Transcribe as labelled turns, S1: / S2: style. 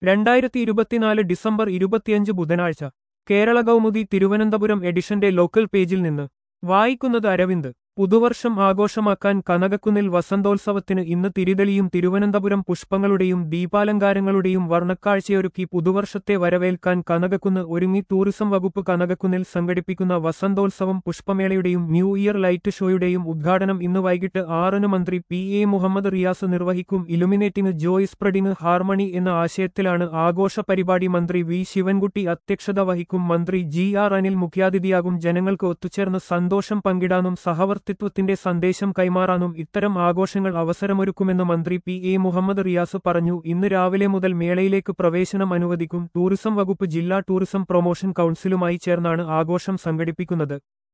S1: രണ്ടായിരത്തി ഇരുപത്തിനാല് ഡിസംബർ ഇരുപത്തിയഞ്ച് ബുധനാഴ്ച കേരള കൗമുദി തിരുവനന്തപുരം എഡിഷന്റെ ലോക്കൽ പേജിൽ നിന്ന് വായിക്കുന്നത് അരവിന്ദ് പുതുവർഷം ആഘോഷമാക്കാൻ കനകക്കുന്നിൽ വസന്തോത്സവത്തിന് ഇന്ന് തിരിതെളിയും തിരുവനന്തപുരം പുഷ്പങ്ങളുടെയും ദീപാലങ്കാരങ്ങളുടെയും വർണ്ണക്കാഴ്ചയൊരുക്കി പുതുവർഷത്തെ വരവേൽക്കാൻ കനകക്കുന്ന് ഒരുങ്ങി ടൂറിസം വകുപ്പ് കനകക്കുന്നിൽ സംഘടിപ്പിക്കുന്ന വസന്തോത്സവം പുഷ്പമേളയുടെയും ന്യൂ ഇയർ ലൈറ്റ് ഷോയുടെയും ഉദ്ഘാടനം ഇന്ന് വൈകിട്ട് ആറിന് മന്ത്രി പി എ മുഹമ്മദ് റിയാസ് നിർവഹിക്കും ഇലുമിനേറ്റിംഗ് ജോയ് സ്പ്രെഡിംഗ് ഹാർമണി എന്ന ആശയത്തിലാണ് ആഘോഷ പരിപാടി മന്ത്രി വി ശിവൻകുട്ടി അധ്യക്ഷത വഹിക്കും മന്ത്രി ജി ആർ അനിൽ മുഖ്യാതിഥിയാകും ജനങ്ങൾക്ക് ഒത്തുചേർന്ന് സന്തോഷം പങ്കിടാനും സഹവർത്തിത്വത്തിന്റെ സന്ദേശം കൈമാറാനും ഇത്തരം ആഘോഷങ്ങൾ അവസരമൊരുക്കുമെന്ന് മന്ത്രി പി എ മുഹമ്മദ് റിയാസ് പറഞ്ഞു ഇന്ന് രാവിലെ മുതൽ മേളയിലേക്ക് പ്രവേശനം അനുവദിക്കും ടൂറിസം വകുപ്പ് ജില്ലാ ടൂറിസം പ്രൊമോഷൻ കൗൺസിലുമായി ചേർന്നാണ് ആഘോഷം സംഘടിപ്പിക്കുന്നത്